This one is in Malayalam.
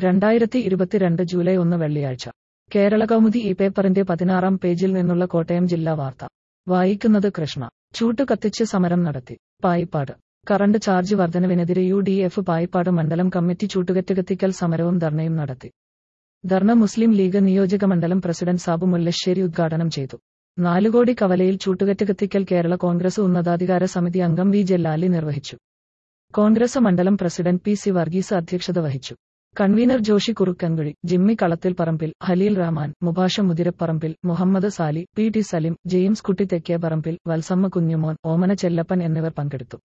രണ്ടായിരത്തി ഇരുപത്തിരണ്ട് ജൂലൈ ഒന്ന് വെള്ളിയാഴ്ച കേരള കൗമുദി ഈ പേപ്പറിന്റെ പതിനാറാം പേജിൽ നിന്നുള്ള കോട്ടയം ജില്ലാ വാർത്ത വായിക്കുന്നത് കൃഷ്ണ ചൂട്ട് കത്തിച്ച് സമരം നടത്തി പായിപ്പാട് കറണ്ട് ചാർജ് വർധനവിനെതിരെ യു ഡി എഫ് പായിപ്പാട് മണ്ഡലം കമ്മിറ്റി ചൂട്ടുകറ്റ് കത്തിക്കൽ സമരവും ധർണയും നടത്തി ധർണ മുസ്ലിം ലീഗ് നിയോജക മണ്ഡലം പ്രസിഡന്റ് സാബു മുല്ലശ്ശേരി ഉദ്ഘാടനം ചെയ്തു നാലുകോടി കവലയിൽ ചൂട്ടുകറ്റ് കത്തിക്കൽ കേരള കോൺഗ്രസ് ഉന്നതാധികാര സമിതി അംഗം വി ജെല്ലാലി നിർവഹിച്ചു കോൺഗ്രസ് മണ്ഡലം പ്രസിഡന്റ് പി സി വർഗീസ് അധ്യക്ഷത വഹിച്ചു convener Joshi Kurukkankuzhi Jimmy Kalathil Parambil Haleel Rahman Mubasha Muthiraparambil Muhammad Sali P T Salim James Kutty Thekkeparambil Valsamma Kunjumon ഓമന ചെല്ലപ്പൻ എന്നിവർ പങ്കെടുത്തു